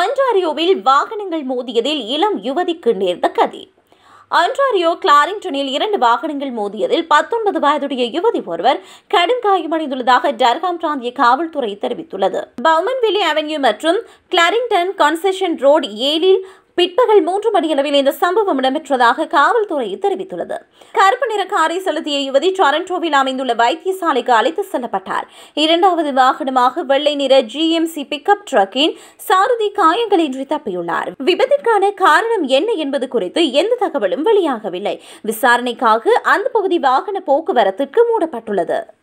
ஆன்டாரியோவில் வாகனங்கள் மோதியதில் இளம் யுவதிக்கு நேர்ந்த கதி ஆன்டாரியோ கிளாரிங்டனில் இரண்டு வாகனங்கள் மோதியதில் பத்தொன்பது வயதுடைய யுவதி ஒருவர் கடும் காயமடைந்துள்ளதாக டர்ஹாம் பிராந்திய காவல்துறை தெரிவித்துள்ளது பவுமன்வில்லி அவென்யூ மற்றும் கிளாரிங்டன் கன்செஷன் ரோடு ஏழில் பிற்பகல் மூன்று மணியளவில் இந்த சம்பவம் இடம்பெற்றதாக காவல்துறை தெரிவித்துள்ளது கருப்பு நிற காரை செலுத்திய யுவதி டொரண்டோவில் அமைந்துள்ள வைத்தியசாலைக்கு அழைத்து செல்லப்பட்டார் இரண்டாவது வாகனமாக வெள்ளை நிற ஜிஎம்சி பிக்கப் ட்ரக்கின் சாரதி காயங்களின்றி தப்பியுள்ளார் விபத்திற்கான காரணம் என்ன என்பது குறித்து எந்த தகவலும் வெளியாகவில்லை விசாரணைக்காக அந்த பகுதி வாகன போக்குவரத்திற்கு மூடப்பட்டுள்ளது